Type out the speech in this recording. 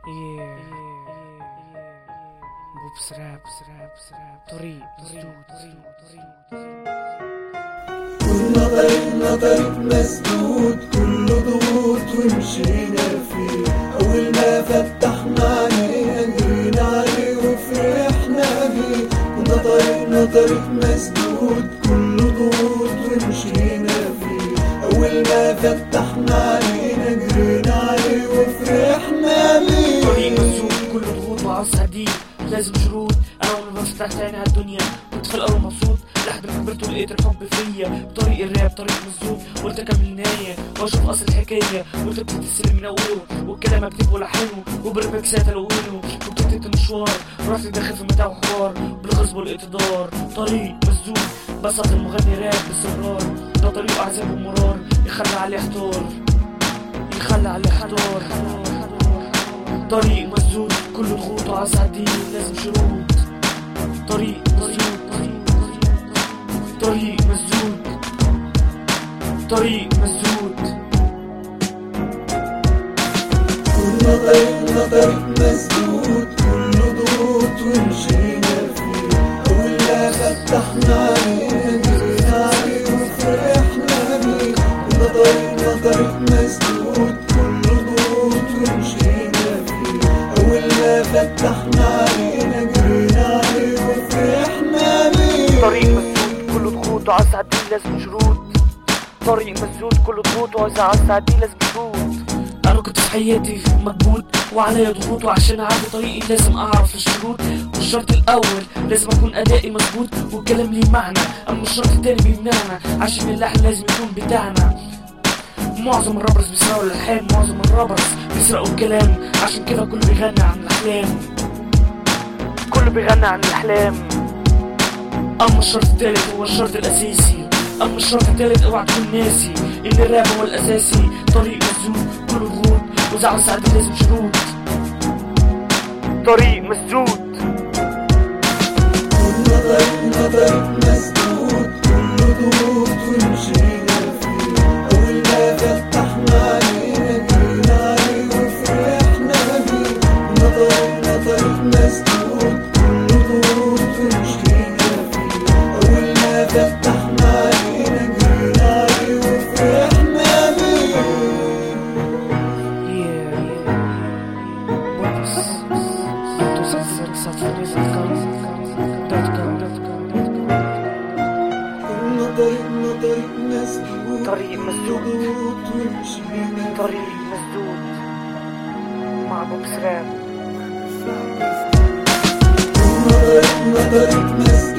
Yeah. بوبس راب راب راب طريق مسدود كنا طريقنا طريق مسدود كله ضغوط ومشينا فيه أول ما فتحنا عليه جرينا عليه وفرحنا بيه كنا طريقنا طريق مسدود كله ضغوط ومشينا فيه أول ما فتحنا علينا جرينا عليه وفرحنا بيه طريق مسدود كله ضغوط وعصا حديد لازم شروط انا اول ما فتحت عيني على الدنيا كنت في الاول مبسوط لحد ما كبرت ولقيت الحب فيا بطريق الراب طريق مسدود قلت اكمل النهايه واشوف اصل الحكايه قلت ابتدي السلم من اوله والكلام اكتبه والحنه وبرمكسات الونه وابتديت المشوار رحت داخل في متاع وحوار بالغصب والاقتدار طريق مسدود بسط المغني راب باستمرار ده طريق اعزاب ومرار يخلى عليه احتار يخلى عليه احتار طريق مسدود كله ضغوط وعصا عديد لازم شروط طريق مسدود طريق مسدود طريق مسدود كنا طريقنا طريق مسدود كله ضغوط ومشينا فيه أول ما فتحنا عليه جرينا عليه وفرحنا بيه كنا طريقنا طريق مسدود كله ضغوط ومشينا فيه أول ما فتحنا علينا جرينا عليه وفرحنا بيه طريق مسدود كله ضغوط وعصا عديد لازم شروط طريق مسدود كله ضغوط وعصا عصا عديد لازم شروط انا كنت في حياتي مكبوت وعليا ضغوط وعشان اعدي طريقي لازم اعرف الشروط والشرط الاول لازم اكون ادائي مظبوط والكلام ليه معنى اما الشرط التاني بيمنعنا عشان اللحن لازم يكون بتاعنا معظم الرابرز بيسرقوا الالحان معظم الرابرز بيسرقوا الكلام عشان كده كله بيغني عن الاحلام كله بيغني عن الاحلام اما الشرط التالت هو الشرط الاساسي اما الشرط التالت اوعى تكون ناسي ان الراب هو الاساسي طريق مسدود كله ضغوط وزعل سعد لازم شروط طريق مسدود كنا طريقنا طريق مسدود كله ضغوط ومشينا فيه أول ما فتحنا علينا جرينا عليه وفرحنا بيه كنا طريقنا طريق مسدود كله ضغوط ومشينا فيه أول ما فتحنا علينا جرينا عليه وفرحنا بيه كنا طريقنا طريق مسدود طريق مسدود. ضغوط ومشينا طريق مسدود مع بوكس راب كنا طريقنا طريق مسدود